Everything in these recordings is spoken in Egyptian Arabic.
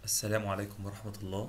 السلام عليكم ورحمة الله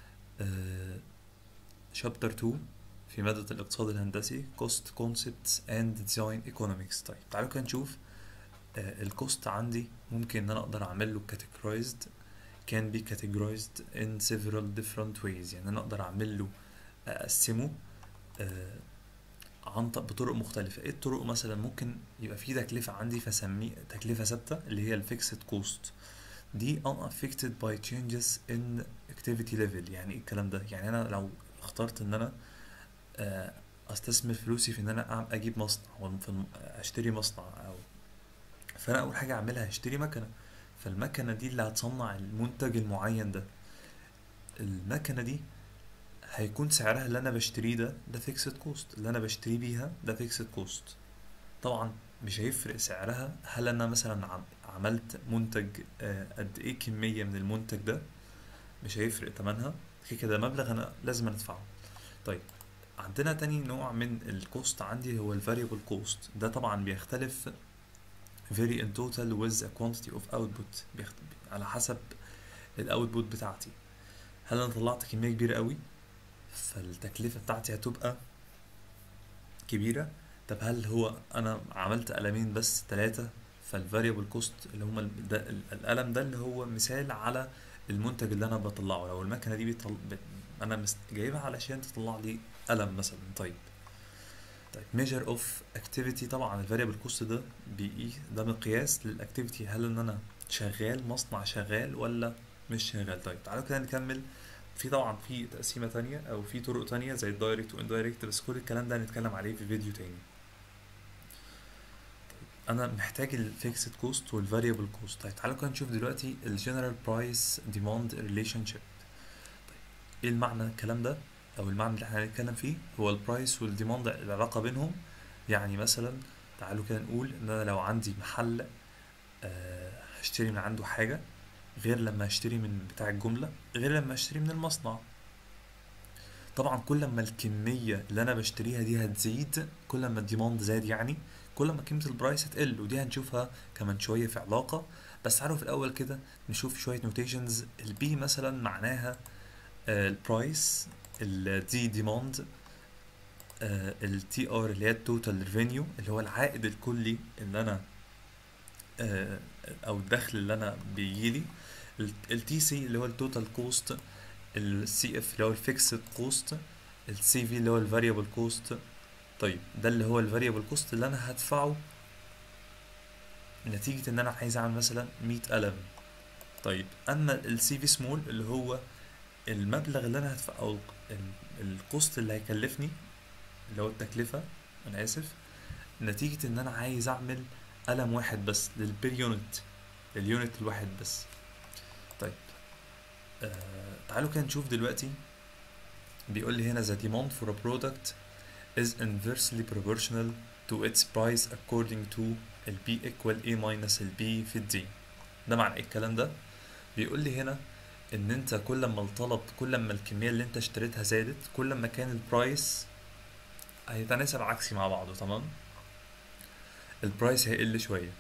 شابتر 2 في مادة الاقتصاد الهندسي Cost Concepts and Design Economics طيب تعالوا كده نشوف الكوست عندي ممكن ان انا اقدر اعمل له categorized can be categorized in several different ways يعني انا اقدر اعمل له اقسمه آه، عن ط- بطرق مختلفة ايه الطرق مثلا ممكن يبقى في تكلفة عندي فاسميه تكلفة ثابتة اللي هي الفيكسد كوست دي unaffected by changes in activity level يعني ايه الكلام ده يعني انا لو اخترت ان انا آه، استثمر فلوسي في ان انا أعم- اجيب مصنع او في الم- اشتري مصنع او فانا اول حاجة اعملها هشتري مكنة فالمكنة دي اللي هتصنع المنتج المعين ده المكنة دي هيكون سعرها اللي انا بشتريه ده ده فيكسد كوست اللي انا بشتري بيها ده فيكسد كوست طبعا مش هيفرق سعرها هل انا مثلا عم- عملت منتج آه، قد ايه كمية من المنتج ده مش هيفرق تمنها كده كده مبلغ انا لازم ادفعه طيب عندنا تاني نوع من الكوست عندي هو الفاريبل كوست ده طبعا بيختلف vary in total with a quantity of output بيخت... على حسب الاوتبوت بتاعتي هل انا طلعت كمية كبيرة قوي فالتكلفة بتاعتي هتبقى كبيرة طب هل هو انا عملت قلمين بس ثلاثة فالفاريبل كوست اللي هما ال- ده ال- القلم ده اللي هو مثال على المنتج اللي انا بطلعه لو المكنة دي بيطل... ب... انا مست... جايبها علشان تطلع لي قلم مثلا طيب طيب measure of activity طبعا الفاريبل كوست ده بيقيس ده مقياس للاكتيفيتي هل ان انا شغال مصنع شغال ولا مش شغال طيب تعالوا كده نكمل في طبعا في تقسيمة تانية او في طرق تانية زي الدايركت واندايركت بس كل الكلام ده هنتكلم عليه في فيديو تاني انا محتاج الفيكسد كوست والفاريبل كوست طيب تعالوا كده نشوف دلوقتي الجنرال برايس ديماند ريليشن شيب ايه المعنى الكلام ده او المعنى اللي احنا هنتكلم فيه هو البرايس والديماند العلاقة بينهم يعني مثلا تعالوا كده نقول ان انا لو عندي محل آه، هشتري من عنده حاجة غير لما اشتري من بتاع الجملة غير لما اشتري من المصنع طبعا كل ما الكمية اللي انا بشتريها دي هتزيد كل ما الديماند زاد يعني كل ما قيمة البرايس هتقل ودي هنشوفها كمان شوية في علاقة بس تعالوا في الأول كده نشوف شوية نوتيشنز البي مثلا معناها البرايس الدي ديماند التي ار اللي هي التوتال ريفينيو اللي هو العائد الكلي اللي انا آه، او الدخل اللي انا بيجيلي التي سي اللي هو التوتال كوست السي اف اللي هو الفيكسد كوست السي في اللي هو الفاريبل كوست طيب ده اللي هو الفاريبل كوست اللي انا هدفعه نتيجة ان انا عايز اعمل مثلا 100 قلم طيب اما السي في سمول اللي هو المبلغ اللي انا هدفعه او ال- الكوست اللي هيكلفني اللي هو التكلفة انا اسف نتيجة ان انا عايز اعمل قلم واحد بس للبير يونت اليونت الواحد بس طيب آه تعالوا كده نشوف دلوقتي بيقول لي هنا the demand for a product is inversely proportional to its price according to ال P equal A minus ال B في ال D ده معنى ايه الكلام ده بيقول لي هنا ان انت كل ما الطلب كل ما الكمية اللي انت اشتريتها زادت كل ما كان البرايس هيتناسب عكسي مع بعضه تمام البرايس هيقل شوية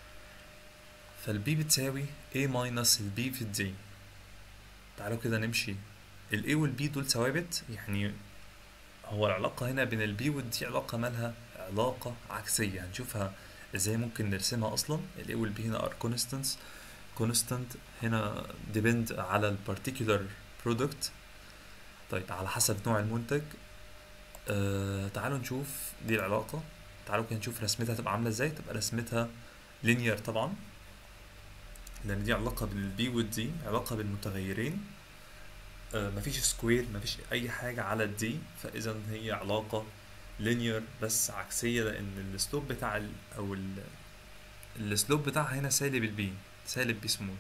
فالبي بتساوي A minus ال B في ال D تعالوا كده نمشي ال A وال B دول ثوابت يعني هو العلاقة هنا بين ال B وال D علاقة مالها علاقة عكسية هنشوفها ازاي ممكن نرسمها اصلا ال A وال B هنا are constants constant هنا depend على ال particular product طيب على حسب نوع المنتج آه تعالوا نشوف دي العلاقة تعالوا كده نشوف رسمتها تبقى عاملة ازاي تبقى رسمتها linear طبعا لان دي علاقة بين البي والدي علاقة بين متغيرين آه مفيش سكوير مفيش اي حاجة على الدي فاذا هي علاقة linear بس عكسية لان السلوب بتاع ال او ال السلوب بتاعها هنا سالب البي سالب بي سمول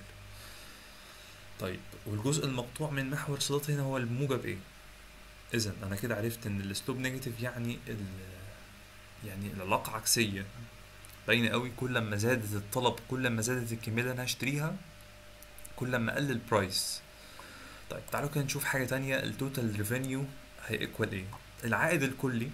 طيب والجزء المقطوع من محور صلات هنا هو الموجب ايه اذا انا كده عرفت ان السلوب نيجاتيف يعني ال يعني العلاقة عكسية باينة قوي كل ما زادت الطلب كل ما زادت الكمية اللي انا هشتريها كل ما قل البرايس طيب تعالوا كده نشوف حاجة تانية التوتال ريفينيو هيكوال ايه العائد الكلي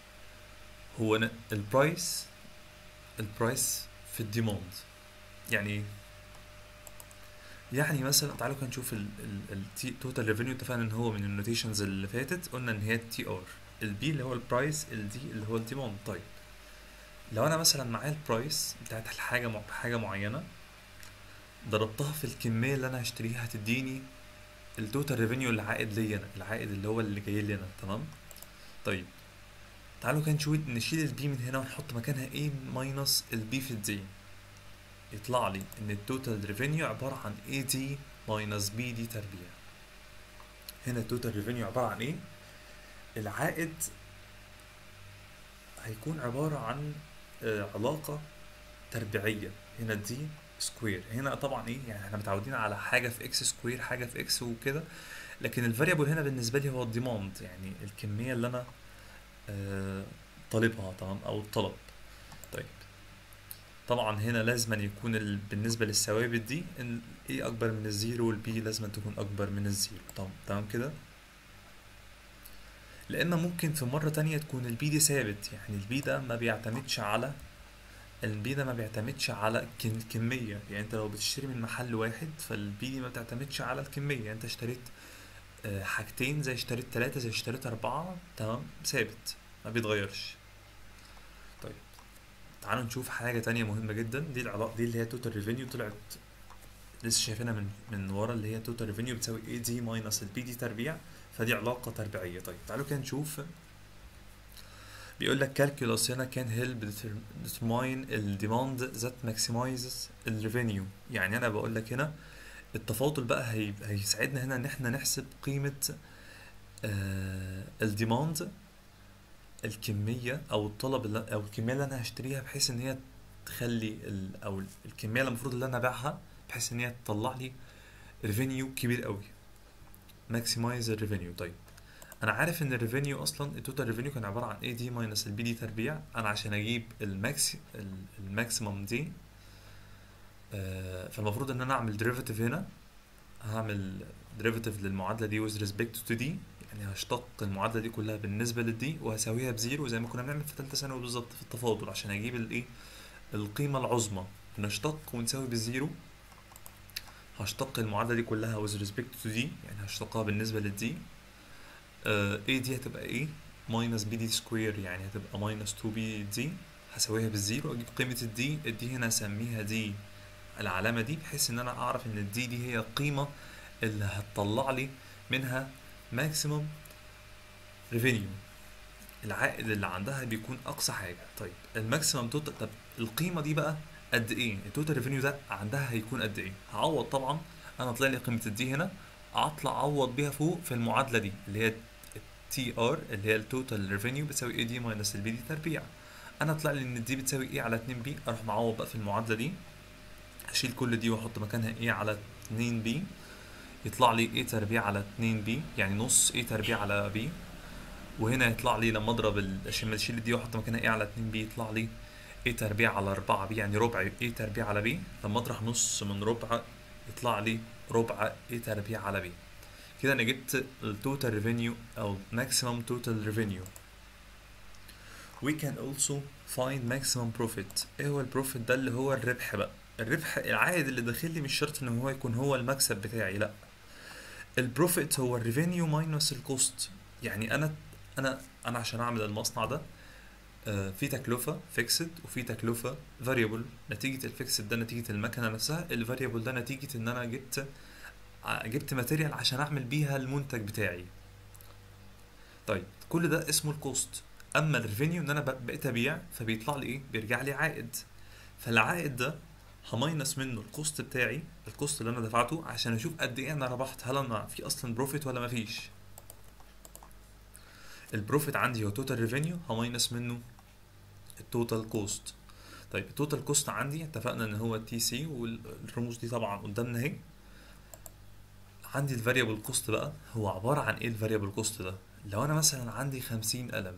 هو ن- البرايس البرايس في الديماند يعني ايه يعني مثلا تعالوا كده نشوف التوتال ريفينيو اتفقنا ان هو من النوتيشنز اللي فاتت قلنا ان هي تي ار البي اللي هو البرايس الدي اللي هو الديماند طيب لو انا مثلا معايا البرايس بتاعت الحاجه مع حاجه معينه ضربتها في الكميه اللي انا هشتريها هتديني التوتال ريفينيو اللي عائد ليا انا العائد اللي هو اللي جاي لي انا تمام طيب تعالوا كده نشوف نشيل البي من هنا ونحط مكانها ايه ماينس البي في الدي يطلع لي ان التوتال ريفينيو عباره عن اي دي ماينس بي دي تربيع هنا التوتال ريفينيو عباره عن ايه العائد هيكون عباره عن آه، علاقه تربيعيه هنا دي سكوير هنا طبعا ايه يعني احنا متعودين على حاجه في اكس سكوير حاجه في اكس وكده لكن الفاريبل هنا بالنسبه لي هو الديماند يعني الكميه اللي انا آه، طالبها تمام او الطلب طيب طبعا هنا لازم أن يكون ال... بالنسبه للثوابت دي ال A اكبر من الزيرو والبي لازم أن تكون اكبر من الزيرو طب تمام كده لان ممكن في مره تانية تكون البي دي ثابت يعني البي ده ما بيعتمدش على البي ده ما بيعتمدش على كم- الكميه يعني انت لو بتشتري من محل واحد فالبي دي ما بتعتمدش على الكميه يعني انت اشتريت آه، حاجتين زي اشتريت ثلاثة زي اشتريت أربعة تمام ثابت ما بيتغيرش طيب تعالوا نشوف حاجة تانية مهمة جدا دي العلاقة دي اللي هي توتال ريفينيو طلعت لسه شايفينها من من ورا اللي هي توتال ريفينيو بتساوي اي دي ماينس البي دي تربيع فدي علاقة تربيعية طيب تعالوا كده نشوف بيقول لك calculus هنا can help deter- determine ال demand that maximizes ال revenue يعني انا بقول لك هنا التفاضل بقى هي... هيساعدنا هنا ان احنا نحسب قيمة آه الديماند الكمية او الطلب اللي... او الكمية اللي انا هشتريها بحيث ان هي تخلي ال... او الكمية اللي المفروض اللي انا ابيعها بحيث ان هي تطلع لي ريفينيو كبير قوي ماكسمايز الريفينيو طيب انا عارف ان الريفينيو اصلا التوتال ريفينيو كان عباره عن اي دي ماينس البي دي تربيع انا عشان اجيب الماكس الماكسيمم دي آه، فالمفروض ان انا اعمل ديريفاتيف هنا هعمل ديريفاتيف للمعادله دي with respect to دي يعني هشتق المعادله دي كلها بالنسبه للدي وهساويها بزيرو زي ما كنا بنعمل في ثالثه ثانوي بالظبط في التفاضل عشان اجيب الايه القيمه العظمى نشتق ونساوي بالزيرو هشتق المعادله دي كلها with respect to دي يعني هشتقها بالنسبه للدي آه A دي هتبقى ايه ماينس بي دي سكوير يعني هتبقى ماينس 2 بي دي هساويها بالزيرو اجيب قيمة الدي الدي هنا اسميها دي العلامة دي بحيث ان انا اعرف ان الدي دي هي القيمة اللي هتطلع لي منها ماكسيموم ريفينيو العائد اللي عندها بيكون اقصى حاجة طيب الماكسيمم توتال طب القيمة دي بقى قد ايه التوتال ريفينيو ده عندها هيكون قد ايه هعوض طبعا انا طلع لي قيمة الدي هنا اطلع اعوض بيها فوق في المعادلة دي اللي هي تي ار اللي هي التوتال ريفينيو بتساوي اي دي ماينس البي دي تربيع انا طلع لي ان الدي بتساوي ايه على 2 بي اروح معوض بقى في المعادله دي هشيل كل دي واحط مكانها ايه على 2 بي يطلع لي ايه تربيع على 2 بي يعني نص ايه تربيع على بي وهنا يطلع لي لما اضرب ال- عشان اشيل دي واحط مكانها ايه على 2 بي يطلع لي ايه تربيع على 4 بي يعني ربع ايه تربيع على بي لما اطرح نص من ربع يطلع لي ربع ايه تربيع على بي كده انا جبت التوتال ريفينيو او maximum total revenue we can also find maximum profit ايه هو البروفيت ده اللي هو الربح بقى الربح العائد اللي داخل لي مش شرط ان هو يكون هو المكسب بتاعي لا البروفيت هو الريفينيو ماينس الكوست يعني انا انا انا عشان اعمل المصنع ده آه، في تكلفة فيكسد وفي تكلفة فاريبل نتيجة الفيكسد ده نتيجة المكنة نفسها الفاريبل ده نتيجة ان انا جبت ع- جبت ماتيريال عشان اعمل بيها المنتج بتاعي طيب كل ده اسمه الكوست اما الريفينيو ان انا ب- بقيت ابيع فبيطلع لي ايه بيرجع لي عائد فالعائد ده هماينس منه الكوست بتاعي الكوست اللي انا دفعته عشان اشوف قد ايه انا ربحت هل انا في اصلا بروفيت ولا مفيش البروفيت عندي هو توتال ريفينيو هماينس منه التوتال كوست طيب التوتال كوست عندي اتفقنا ان هو تي سي والرموز دي طبعا قدامنا اهي عندي الفاريبل كوست بقى هو عبارة عن ايه الفاريبل كوست ده لو انا مثلا عندي خمسين قلم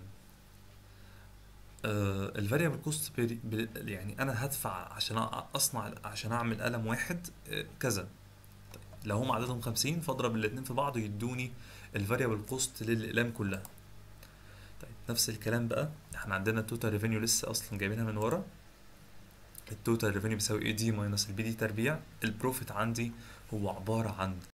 آه الفاريبل كوست يعني انا هدفع عشان أ- اصنع عشان اعمل قلم واحد آه كذا طيب لو هم عددهم خمسين فاضرب الاتنين في بعض ويدوني الفاريبل كوست للاقلام كلها طيب نفس الكلام بقى احنا عندنا التوتال ريفينيو لسه اصلا جايبينها من ورا التوتال ريفينيو بيساوي اي دي ماينس البي دي تربيع البروفيت عندي هو عبارة عن